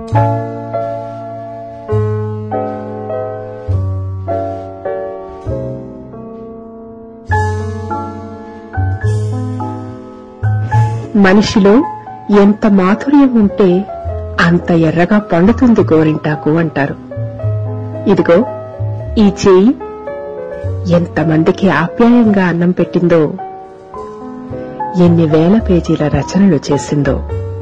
మనిషిలో ఎంత మాధుర్యం ఉంటే అంత ఎర్రగా పండుతుంది గోరింటాకు అంటారు ఇదిగో ఈ చేయి ఎంతమందికి ఆప్యాయంగా అన్నం పెట్టిందో ఎన్ని వేల పేజీల రచనలు చేసిందో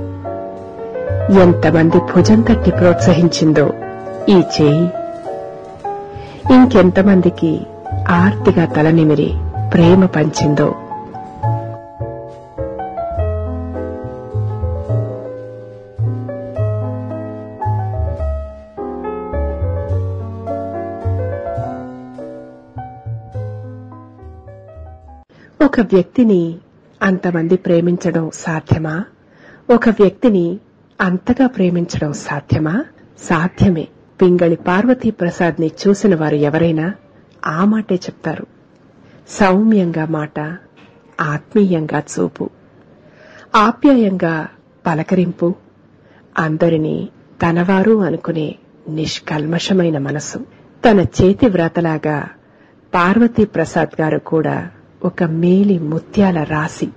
ఎంతమంది భుజం తట్టి ప్రోత్సహించిందో ఈ చేయి ఇంకెంతమందికి ఆర్తిగా తలనిమిరి ప్రేమ పంచిందో ఒక వ్యక్తిని అంతమంది ప్రేమించడం సాధ్యమా ఒక వ్యక్తిని అంతగా ప్రేమించడం సాధ్యమా సాధ్యమే పింగళి పార్వతీ ప్రసాద్ ని చూసిన వారు ఎవరైనా ఆ మాటే చెప్తారు సౌమ్యంగా మాట ఆత్మీయంగా చూపు ఆప్యాయంగా పలకరింపు అందరినీ తనవారు అనుకునే నిష్కల్మషమైన మనసు తన చేతి వ్రాతలాగా పార్వతీ ప్రసాద్ గారు కూడా ఒక మేలి ముత్యాల రాశి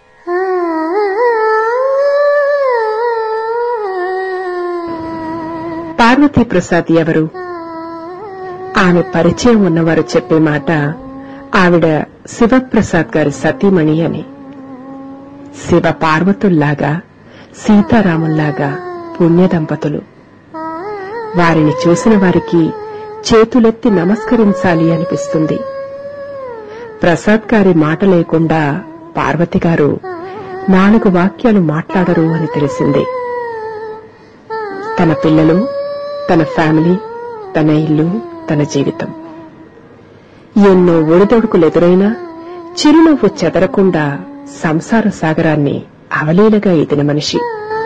పార్వతీ ప్రసాద్ ఎవరు ఆమె పరిచయం ఉన్నవారు చెప్పే మాట ఆవిడ శివప్రసాద్ గారి సతీమణి అని శివ పార్వతుల్లాగా సీతారాముల్లాగా పుణ్య దంపతులు వారిని చూసిన వారికి చేతులెత్తి నమస్కరించాలి అనిపిస్తుంది ప్రసాద్ గారి మాట లేకుండా పార్వతి గారు నాలుగు వాక్యాలు మాట్లాడరు అని తెలిసింది తన పిల్లలు తన ఫ్యామిలీ తన ఇల్లు తన జీవితం ఎన్నో ఒడిదొడుకులు ఎదురైనా చిరునవ్వు చెదరకుండా సంసార సాగరాన్ని అవలీలగా ఎదిన మనిషి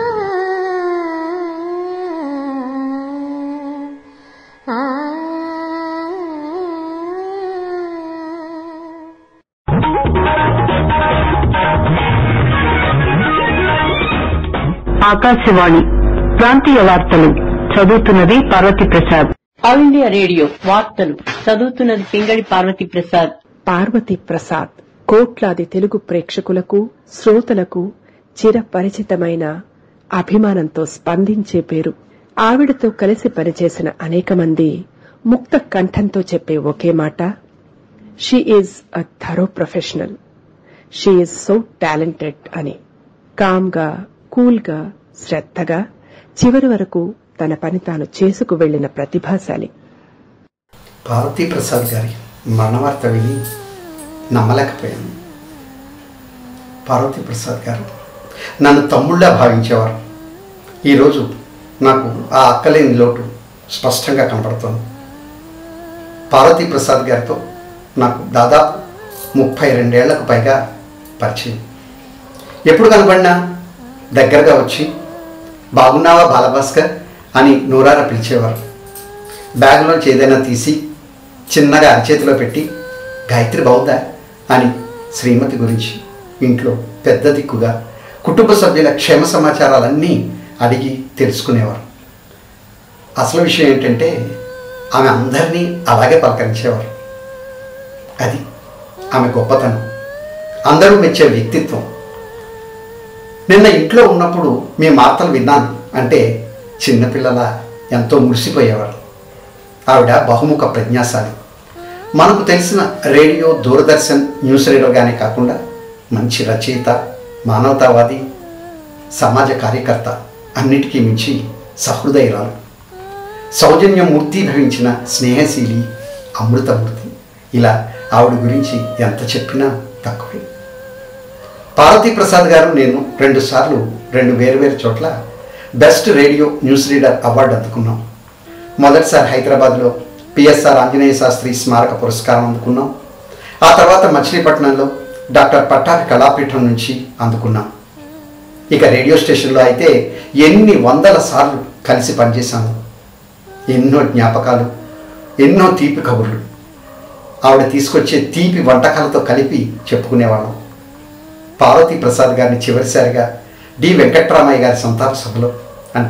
ఆకాశవాణి ప్రాంతీయ వార్తలు చదువుతున్నది Parvathi Prasad all India radio వార్తలు చదువుతున్నది పింగళి పార్వతి ప్రసాద్ పార్వతి ప్రసాద్ కోట్లాది తెలుగు ప్రేక్షకులకు శ్రోతలకు చిరపరిచితమైన అభిమానంతో స్పందించే పేరు ఆవిడతో కలిసి పనిచేసిన అనేక మంది ముక్త కంఠంతో చెప్పే ఒకే మాట she is a thorough professional she is so talented అని కామ్గా కూల్గా శ్రద్ధగా చివరి వరకు తన పని తాను చేసుకు వెళ్లిన ప్రతిభాశాలి పార్వతీ ప్రసాద్ గారి మరణవార్త విని నమ్మలేకపోయాను పార్వతీ ప్రసాద్ గారు నన్ను తమ్ముళ్ళ భావించేవారు ఈరోజు నాకు ఆ అక్కలేని లోటు స్పష్టంగా కనపడుతోంది పార్వతీ ప్రసాద్ గారితో నాకు దాదాపు ముప్పై రెండేళ్లకు పైగా పరిచయం ఎప్పుడు కనబడినా దగ్గరగా వచ్చి బాగున్నావా బాలభాస్కర్ అని నూరార పిలిచేవారు బ్యాగ్లోంచి ఏదైనా తీసి చిన్నగా అరచేతిలో పెట్టి గాయత్రి బాగుందా అని శ్రీమతి గురించి ఇంట్లో పెద్ద దిక్కుగా కుటుంబ సభ్యుల క్షేమ సమాచారాలన్నీ అడిగి తెలుసుకునేవారు అసలు విషయం ఏంటంటే ఆమె అందరినీ అలాగే పలకరించేవారు అది ఆమె గొప్పతనం అందరూ మెచ్చే వ్యక్తిత్వం నిన్న ఇంట్లో ఉన్నప్పుడు మీ వార్తలు విన్నాను అంటే చిన్నపిల్లల ఎంతో మురిసిపోయేవారు ఆవిడ బహుముఖ ప్రజ్ఞాశాలి మనకు తెలిసిన రేడియో దూరదర్శన్ న్యూస్ రీడర్గానే కాకుండా మంచి రచయిత మానవతావాది సమాజ కార్యకర్త అన్నిటికీ మించి సహృదయురాలు సౌజన్య మూర్తి భవించిన స్నేహశీలి అమృతమూర్తి ఇలా ఆవిడ గురించి ఎంత చెప్పినా తక్కువే పార్వతీ ప్రసాద్ గారు నేను రెండుసార్లు రెండు వేరువేరు చోట్ల best radio news reader award అందుకున్నాం మొదటిసారి హైదరాబాద్లో పిఎస్ఆర్ ఆంజనేయ శాస్త్రి స్మారక పురస్కారం అందుకున్నాం ఆ తర్వాత మచిలీపట్నంలో డాక్టర్ పట్టాభి కళాపీఠం నుంచి అందుకున్నాం ఇక రేడియో స్టేషన్లో అయితే ఎన్ని వందల సార్లు కలిసి పనిచేశాము ఎన్నో జ్ఞాపకాలు ఎన్నో తీపి కబుర్లు ఆవిడ తీసుకొచ్చే తీపి వంటకాలతో కలిపి చెప్పుకునేవాళ్ళం పార్వతీ ప్రసాద్ గారిని చివరిసారిగా డి వెంకట్రామయ్య గారి సంతాప సభలో అంటే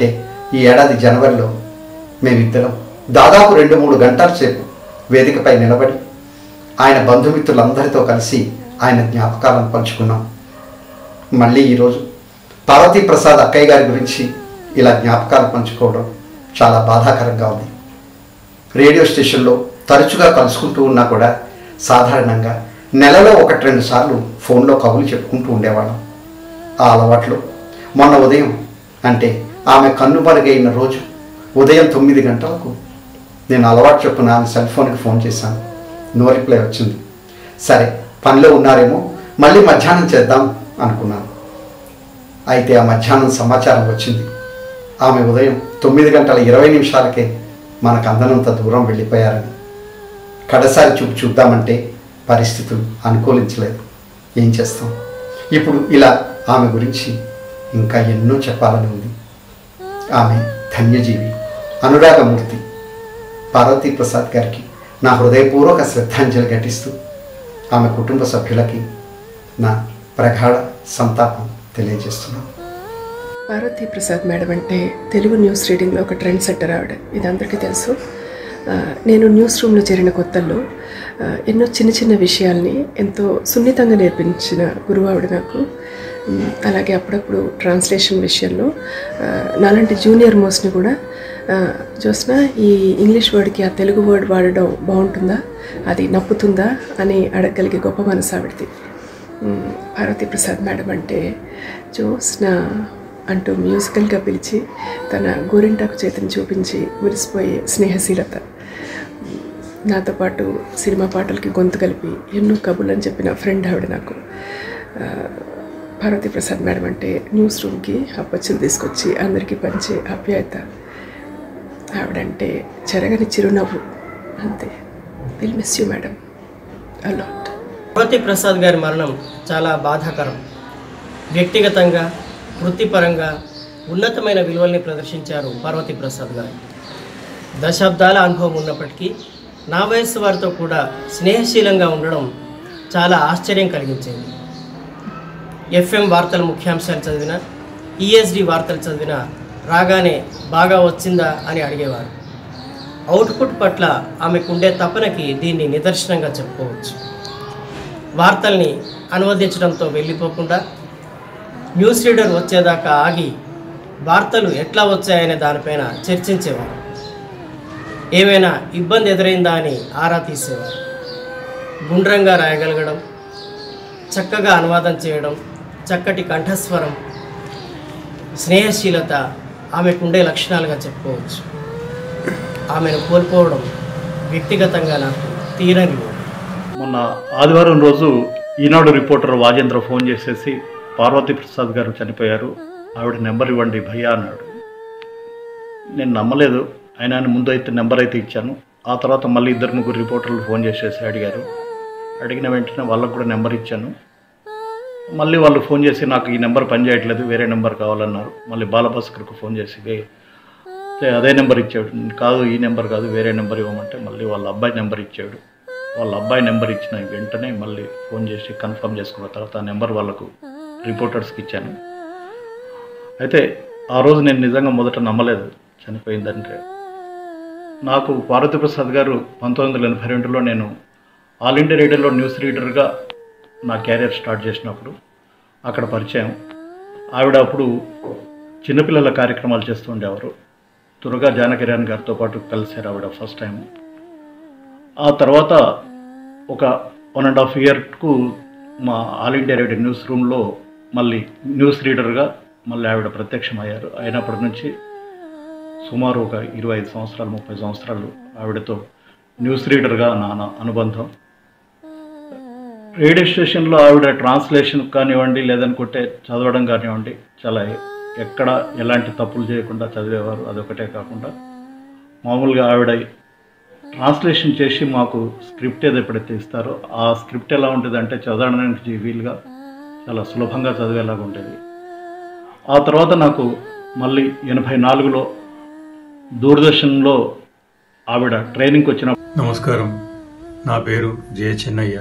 ఈ ఏడాది జనవరిలో మేమిద్దరం దాదాపు రెండు మూడు గంటల సేపు వేదికపై నిలబడి ఆయన బంధుమిత్రులందరితో కలిసి ఆయన జ్ఞాపకాలను పంచుకున్నాం మళ్ళీ ఈరోజు పార్వతీ ప్రసాద్ అక్కయ్య గారి గురించి ఇలా జ్ఞాపకాలు పంచుకోవడం చాలా బాధాకరంగా ఉంది రేడియో స్టేషన్లో తరచుగా కలుసుకుంటూ ఉన్నా కూడా సాధారణంగా నెలలో ఒకటి రెండు సార్లు ఫోన్లో కబుర్లు చెప్పుకుంటూ ఉండేవాళ్ళం ఆ అలవాట్లు మొన్న ఉదయం అంటే ఆమె కన్నుమరుగైన రోజు ఉదయం తొమ్మిది గంటలకు నేను అలవాటు చొప్పున ఆమె సెల్ ఫోన్కి ఫోన్ చేశాను నో రిప్లై వచ్చింది సరే పనిలో ఉన్నారేమో మళ్ళీ మధ్యాహ్నం చేద్దాం అనుకున్నాను అయితే ఆ మధ్యాహ్నం సమాచారం వచ్చింది ఆమె ఉదయం తొమ్మిది గంటల ఇరవై నిమిషాలకే మనకు అందనంత దూరం వెళ్ళిపోయారని కడసారి చూపు చూద్దామంటే పరిస్థితులు అనుకూలించలేదు ఏం చేస్తాం ఇప్పుడు ఇలా ఆమె గురించి ఇంకా ఎన్నో చెప్పాలని ఉంది ఆమె ధన్యజీవి అనురాగమూర్తి పార్వతీ ప్రసాద్ గారికి నా హృదయపూర్వక శ్రద్ధాంజలి ఘటిస్తూ ఆమె కుటుంబ సభ్యులకి నా ప్రగాఢ సంతాపం తెలియజేస్తున్నాను పార్వతీ ప్రసాద్ మేడం అంటే తెలుగు న్యూస్ రీడింగ్లో ఒక ట్రెండ్ సెట్టర్ ఆవిడ ఇది అందరికీ తెలుసు ఆ, నేను న్యూస్ రూమ్లో చేరిన కొత్తల్లో ఆ, ఎన్నో చిన్న చిన్న విషయాల్ని ఎంతో సున్నితంగా నేర్పించిన గురువు ఆవిడ నాకు ఉమ్, అలాగే అప్పుడప్పుడు ట్రాన్స్లేషన్ విషయంలో ఆ, నాలాంటి జూనియర్ మోస్ట్ని కూడా ఆ, జ్యోత్స్న ఈ ఇంగ్లీష్ వర్డ్కి ఆ తెలుగు వర్డ్ వాడడం బాగుంటుందా అది నప్పుతుందా అని అడగగలిగే గొప్ప మనసు ఆవిడది మ్, పార్వతీ ప్రసాద్ మేడం అంటే జ్యోత్స్న అంటూ మ్యూజికల్గా పిలిచి తన గోరింటాకు చేతిని చూపించి మురిసిపోయే స్నేహశీలత మ్, నాతో పాటు సినిమా పాటలకి గొంతు కలిపి ఎన్నో కబుర్లని చెప్పిన ఫ్రెండ్ ఆవిడ నాకు ఆ, పార్వతీ ప్రసాద్ మేడం అంటే న్యూస్ రూమ్కి అప్పచ్చులు తీసుకొచ్చి అందరికీ పంచే ఆప్యాయత ఆవిడంటే చెరగని చిరునవ్వు అంతే will miss you madam a lot Parvathi Prasad గారి మరణం చాలా బాధాకరం వ్యక్తిగతంగా వృత్తిపరంగా ఉన్నతమైన విలువల్ని ప్రదర్శించారు పార్వతీ ప్రసాద్ గారు దశాబ్దాల అనుభవం ఉన్నప్పటికీ నా వయస్సు వారితో కూడా స్నేహశీలంగా ఉండడం చాలా ఆశ్చర్యం కలిగించింది ఎఫ్ఎం వార్తల ముఖ్యాంశాలు చదివిన ఈఎస్డి వార్తలు చదివిన రాగానే బాగా వచ్చిందా అని అడిగేవారు అవుట్పుట్ పట్ల ఆమెకుండే తపనకి దీన్ని నిదర్శనంగా చెప్పుకోవచ్చు వార్తల్ని అనువదించడంతో వెళ్ళిపోకుండా న్యూస్ రీడర్ వచ్చేదాకా ఆగి వార్తలు ఎట్లా వచ్చాయనే దానిపైన చర్చించేవారు ఏమైనా ఇబ్బంది ఎదురైందా అని ఆరా తీసేవారు గుండ్రంగా రాయగలగడం చక్కగా అనువాదం చేయడం చక్కటి కంఠస్వరం స్నేహశీలత ఆమెకుండే లక్షణాలుగా చెప్పుకోవచ్చు ఆమెను కోల్పోవడం వ్యక్తిగతంగా నాకు తీరని లోటు. మొన్న ఆదివారం రోజు ఈనాడు రిపోర్టర్ వాజేంద్ర ఫోన్ చేసేసి పార్వతీ ప్రసాద్ గారు చనిపోయారు ఆవిడ నెంబర్ ఇవ్వండి భయ్యా అన్నాడు నేను నమ్మలేదు ఆయన ఆయన ముందు అయితే నెంబర్ అయితే ఇచ్చాను ఆ తర్వాత మళ్ళీ ఇద్దరు ముగ్గురు రిపోర్టర్లు ఫోన్ చేసేసి అడిగారు అడిగిన వెంటనే వాళ్ళకు కూడా నెంబర్ ఇచ్చాను మళ్ళీ వాళ్ళు ఫోన్ చేసి నాకు ఈ నెంబర్ పనిచేయట్లేదు వేరే నెంబర్ కావాలన్నారు మళ్ళీ బాలభాస్కర్కు ఫోన్ చేసి "వే- "ఏ, అదే నెంబర్ ఇచ్చాడు కాదు ఈ నెంబర్ కాదు వేరే నెంబర్ ఇవ్వమంటే మళ్ళీ వాళ్ళ అబ్బాయి నెంబర్ ఇచ్చాడు వాళ్ళ అబ్బాయి నెంబర్ ఇచ్చిన వెంటనే మళ్ళీ ఫోన్ చేసి కన్ఫర్మ్ చేసుకున్న తర్వాత ఆ నెంబర్ వాళ్ళకు రిపోర్టర్స్కి ఇచ్చాను అయితే ఆ రోజు నేను నిజంగా మొదట నమ్మలేదు చనిపోయిందంటే నాకు పార్వతీ ప్రసాద్ గారు పంతొమ్మిది వందల ఎనభై రెండులో నేను ఆల్ ఇండియా రేడియోలో న్యూస్ రీడర్గా నా క్యారియర్ స్టార్ట్ చేసినప్పుడు అక్కడ పరిచయం ఆవిడ అప్పుడు చిన్నపిల్లల కార్యక్రమాలు చేస్తూ ఉండేవారు దుర్గా జానకిరాణ్ గారితో పాటు కలిసారు ఆవిడ ఫస్ట్ టైం ఆ తర్వాత ఒక వన్ అండ్ హాఫ్ ఇయర్కు మా ఆల్ ఇండియా రేడియో న్యూస్ రూమ్లో మళ్ళీ న్యూస్ రీడర్గా మళ్ళీ ఆవిడ ప్రత్యక్షమయ్యారు అయినప్పటి నుంచి సుమారు ఒక ఇరవై ఐదు సంవత్సరాలు ముప్పై సంవత్సరాలు ఆవిడతో న్యూస్ రీడర్గా నా నా అనుబంధం రేడియో స్టేషన్లో ఆవిడ ట్రాన్స్లేషన్ కానివ్వండి లేదనుకుంటే చదవడం కానివ్వండి చాలా ఎక్కడ ఎలాంటి తప్పులు చేయకుండా చదివేవారు అదొకటే కాకుండా మామూలుగా ఆవిడ ట్రాన్స్లేషన్ చేసి మాకు స్క్రిప్ట్ ఏది ఎప్పుడైతే ఇస్తారో ఆ స్క్రిప్ట్ ఎలా ఉంటుంది అంటే చదవడానికి వీలుగా చాలా సులభంగా చదివేలాగా ఉండేది ఆ తర్వాత నాకు మళ్ళీ ఎనభై నాలుగులో దూరదర్శన్లో ఆవిడ ట్రైనింగ్కి వచ్చిన నమస్కారం నా పేరు జయ చెన్నయ్య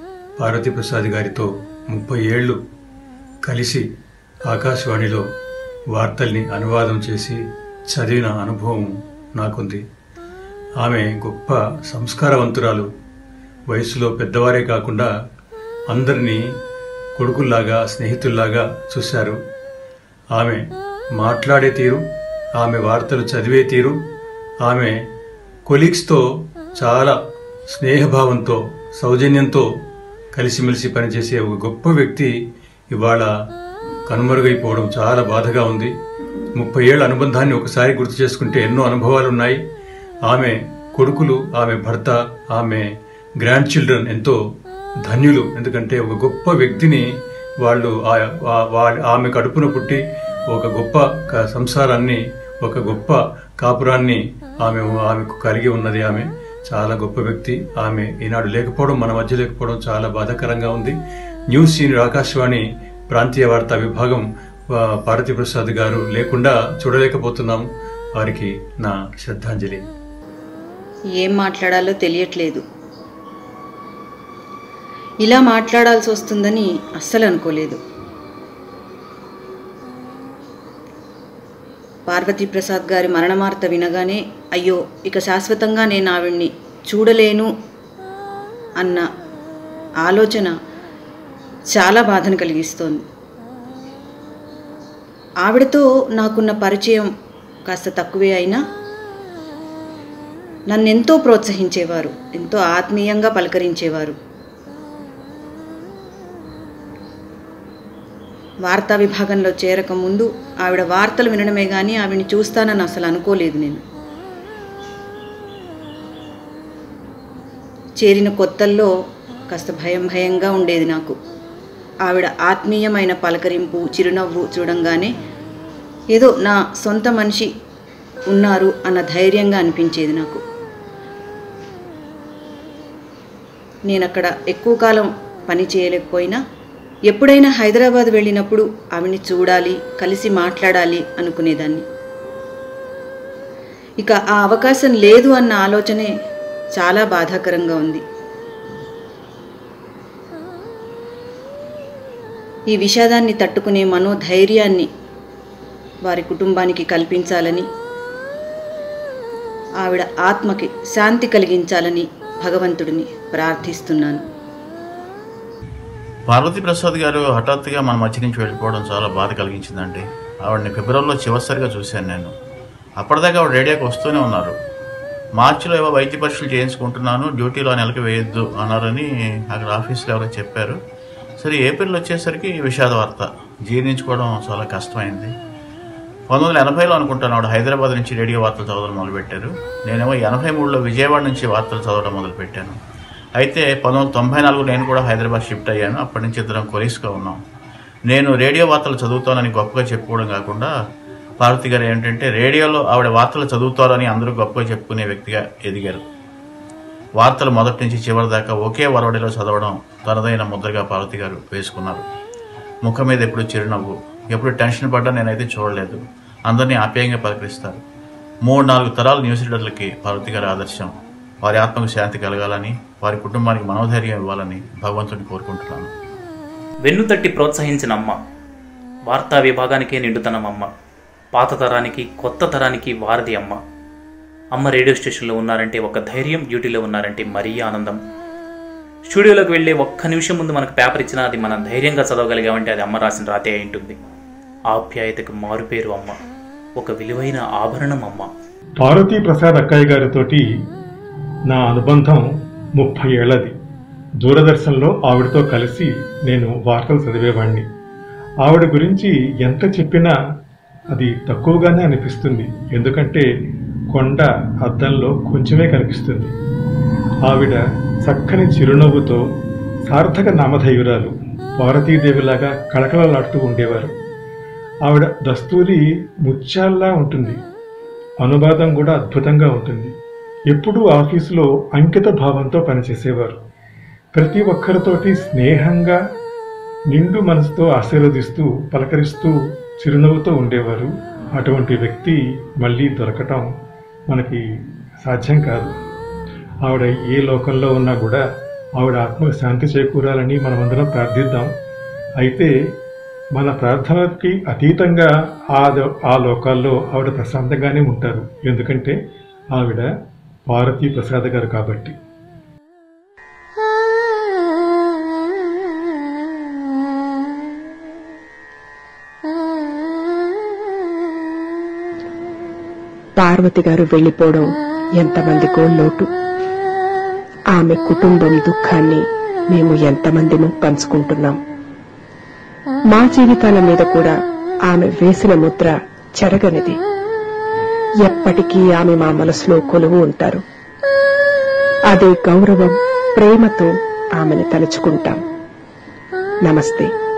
పార్వతీ ప్రసాద్ గారితో ముప్పై ఏళ్ళు కలిసి ఆకాశవాణిలో వార్తల్ని అనువాదం చేసి చదివిన అనుభవం నాకుంది ఆమె గొప్ప సంస్కారవంతురాలు వయసులో పెద్దవారే కాకుండా అందరినీ కొడుకుల్లాగా స్నేహితుల్లాగా చూశారు ఆమె మాట్లాడే తీరు ఆమె వార్తలు చదివే తీరు ఆమె కొలీగ్స్తో చాలా స్నేహభావంతో సౌజన్యంతో కలిసిమెలిసి పనిచేసే ఒక గొప్ప వ్యక్తి ఇవాళ కనుమరుగైపోవడం చాలా బాధగా ఉంది ముప్పై ఏళ్ల అనుబంధాన్ని ఒకసారి గుర్తు చేసుకుంటే ఎన్నో అనుభవాలు ఉన్నాయి ఆమె కొడుకులు ఆమె భర్త ఆమె గ్రాండ్ చిల్డ్రన్ ఎంతో ధన్యులు ఎందుకంటే ఒక గొప్ప వ్యక్తిని వాళ్ళు ఆ- ఆ- వా- ఆమె కడుపున పుట్టి ఒక గొప్ప క- సంసారాన్ని ఒక గొప్ప కాపురాన్ని ఆమె ఆమెకు కలిగి ఉన్నది ఆమె చాలా గొప్ప వ్యక్తి ఆమె ఈనాడు లేకపోవడం మన మధ్య లేకపోవడం చాలా బాధాకరంగా ఉంది న్యూస్ సీనియర్ ఆకాశవాణి ప్రాంతీయ వార్తా విభాగం ఆ, పార్వతీ ప్రసాద్ గారు లేకుండా చూడలేకపోతున్నాం వారికి నా శ్రద్ధాంజలి ఏం మాట్లాడాలో తెలియట్లేదు ఇలా మాట్లాడాల్సి వస్తుందని అస్సలు అనుకోలేదు పార్వతీ ప్రసాద్ గారి మరణవార్త వినగానే అయ్యో ఇక శాశ్వతంగా నేను ఆవిడ్ని చూడలేను అన్న ఆలోచన చాలా బాధను కలిగిస్తోంది ఆవిడతో నాకున్న పరిచయం కాస్త తక్కువే అయినా నన్నెంతో ప్రోత్సహించేవారు ఎంతో ఆత్మీయంగా పలకరించేవారు వార్తా విభాగంలో చేరక ముందు ఆవిడ వార్తలు వినడమే కానీ ఆవిడని చూస్తానని అసలు అనుకోలేదు నేను చేరిన కొత్తల్లో కాస్త భయం భయంగా ఉండేది నాకు ఆవిడ ఆత్మీయమైన పలకరింపు చిరునవ్వు చూడంగానే ఏదో నా సొంత మనిషి ఉన్నారు అన్న ధైర్యంగా అనిపించేది నాకు నేను అక్కడ ఎక్కువ కాలం పని చేయలేకపోయినా ఎప్పుడైనా హైదరాబాద్ వెళ్ళినప్పుడు ఆవిడ్ని చూడాలి కలిసి మాట్లాడాలి అనుకునేదాన్ని ఇక ఆ అవకాశం లేదు అన్న ఆలోచనే చాలా బాధాకరంగా ఉంది ఈ విషాదాన్ని తట్టుకునే మనోధైర్యాన్ని వారి కుటుంబానికి కల్పించాలని ఆవిడ ఆత్మకి శాంతి కలిగించాలని భగవంతుడిని ప్రార్థిస్తున్నాను పార్వతీ ప్రసాద్ గారు హఠాత్తుగా మన మధ్య నుంచి వెళ్ళిపోవడం చాలా బాధ కలిగించిందండి ఆవిడని ఫిబ్రవరిలో చివరిసారిగా చూశాను నేను అప్పటిదాకా ఆవిడ రేడియోకి వస్తూనే ఉన్నారు మార్చిలో ఏవో వైద్య పరీక్షలు చేయించుకుంటున్నాను డ్యూటీలో నెలకు వేయొద్దు అన్నారని అక్కడ ఆఫీస్లో ఎవరో చెప్పారు సరే ఏప్రిల్ వచ్చేసరికి విషాద వార్త జీర్ణించుకోవడం చాలా కష్టమైంది పంతొమ్మిది వందల ఎనభైలో అనుకుంటాను ఆవిడ హైదరాబాద్ నుంచి రేడియో వార్తలు చదవడం మొదలుపెట్టారు నేనేమో ఎనభై మూడులో విజయవాడ నుంచి వార్తలు చదవడం మొదలుపెట్టాను అయితే పంతొమ్మిది వందల తొంభై నాలుగు నేను కూడా హైదరాబాద్ షిఫ్ట్ అయ్యాను అప్పటి నుంచి ఇద్దరం కొలీస్గా ఉన్నాం నేను రేడియో వార్తలు చదువుతానని గొప్పగా చెప్పుకోవడం కాకుండా పార్వతి గారు ఏంటంటే రేడియోలో ఆవిడ వార్తలు చదువుతారని అందరూ గొప్పగా చెప్పుకునే వ్యక్తిగా ఎదిగారు వార్తలు మొదటి నుంచి చివరి దాకా ఒకే వరవడిలో చదవడం తనదైన ముద్రగా పార్వతి గారు వేసుకున్నారు ముఖం మీద ఎప్పుడు చిరునవ్వు ఎప్పుడు టెన్షన్ పడ్డా నేనైతే చూడలేదు అందరినీ ఆప్యాయంగా పలకరిస్తారు మూడు నాలుగు తరాల న్యూస్ రీడర్లకి పార్వతి గారి ఆదర్శం వారి ఆత్మకు శాంతి కలగాలని వారి కుటుంబానికి మనోధైర్యం ఇవ్వాలని భగవంతుని కోరుకుంటున్నాను వెన్నుతట్టి ప్రోత్సహించిన అమ్మ వార్తా విభాగానికే నిండుతనం అమ్మ పాత తరానికి కొత్త తరానికి వారధి అమ్మ అమ్మ రేడియో స్టేషన్లో ఉన్నారంటే ఒక ధైర్యం డ్యూటీలో ఉన్నారంటే మరీ ఆనందం స్టూడియోలోకి వెళ్ళే ఒక్క నిమిషం ముందు మనకు పేపర్ ఇచ్చినా అది మనం ధైర్యంగా చదవగలిగామంటే అది అమ్మ రాసిన రాతే అయి ఉంటుంది ఆప్యాయతకు మారుపేరు అమ్మ ఒక విలువైన ఆభరణం అమ్మ పార్వతీ ప్రసాద్ అక్కయ్య గారితోటి నా అనుబంధం ముప్పై ఏళ్ళది దూరదర్శన్లో ఆవిడతో కలిసి నేను వార్తలు చదివేవాడిని ఆవిడ గురించి ఎంత చెప్పినా అది తక్కువగానే అనిపిస్తుంది ఎందుకంటే కొండ అద్దంలో కొంచెమే కనిపిస్తుంది ఆవిడ చక్కని చిరునవ్వుతో సార్థక నామధేయురాలు పార్వతీదేవిలాగా కళకళలాడుతూ ఉండేవారు ఆవిడ దస్తూరి ముత్యాల్లా ఉంటుంది అనువాదం కూడా అద్భుతంగా ఉంటుంది ఎప్పుడూ ఆఫీసులో అంకిత భావంతో పనిచేసేవారు ప్రతి ఒక్కరితోటి స్నేహంగా నిండు మనసుతో ఆశీర్వదిస్తూ పలకరిస్తూ చిరునవ్వుతో ఉండేవారు అటువంటి వ్యక్తి మళ్ళీ దొరకటం మనకి సాధ్యం కాదు ఆవిడ ఏ లోకంలో ఉన్నా కూడా ఆవిడ ఆత్మకు శాంతి చేకూరాలని మనమందరం ప్రార్థిద్దాం అయితే మన ప్రార్థనకి అతీతంగా ఆ దో- ఆ లోకాల్లో ఆవిడ ప్రశాంతంగానే ఉంటారు ఎందుకంటే ఆవిడ పార్వతీ ప్రసాద్ గారు కాబట్టి పార్వతి గారు వెళ్లిపోవడం ఎంతమందికో లోటు ఆమె కుటుంబం దుఃఖాన్ని మేము ఎంతమందిమో పంచుకుంటున్నాం మా జీవితాల మీద కూడా ఆమె వేసిన ముద్ర చెరగనిది ఎప్పటికీ ఆమె మా మనసులో కొలువు ఉంటారు అదే గౌరవం ప్రేమతో ఆమెను తలుచుకుంటాం నమస్తే